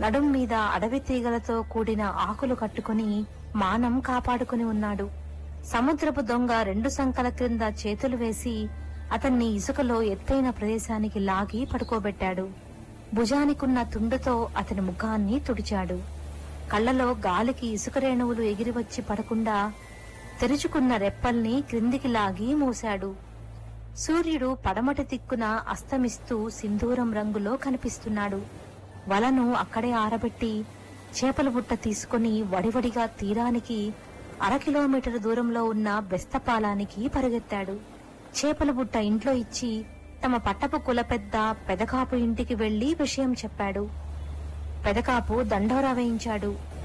నడుం మీద అడవి తీగలతో కూడిన ఆకులు కట్టుకుని మానం కాపాడుకుని ఉన్నాడు సముద్రపు దొంగ రెండు సంకల క్రింద చేతులు వేసి అతన్ని ఇసుకలో ఎత్తైన ప్రదేశానికి లాగి పడుకోబెట్టాడు భుజానికున్న తుండుతో అతని ముఖాన్ని తుడిచాడు కళ్ళలో గాలికి ఇసుక రేణువులు ఎగిరివచ్చి పడకుండా తెరుచుకున్న రెప్పల్ని క్రిందికి లాగి మూశాడు సూర్యుడు పడమటి దిక్కున అస్తమిస్తూ సింధూరం రంగులో కనిపిస్తున్నాడు వలను అక్కడే ఆరబెట్టి చేపల బుట్ట తీసుకుని వడివడిగా తీరానికి అర కిలోమీటర్ దూరంలో ఉన్న బెస్తపాలానికి పరిగెత్తాడు చేపల బుట్ట ఇంట్లో ఇచ్చి తమ పట్టపు కుల పెద్ద పెదకాపు ఇంటికి వెళ్లి విషయం చెప్పాడు పెదకాపు దండోరా వేయించాడు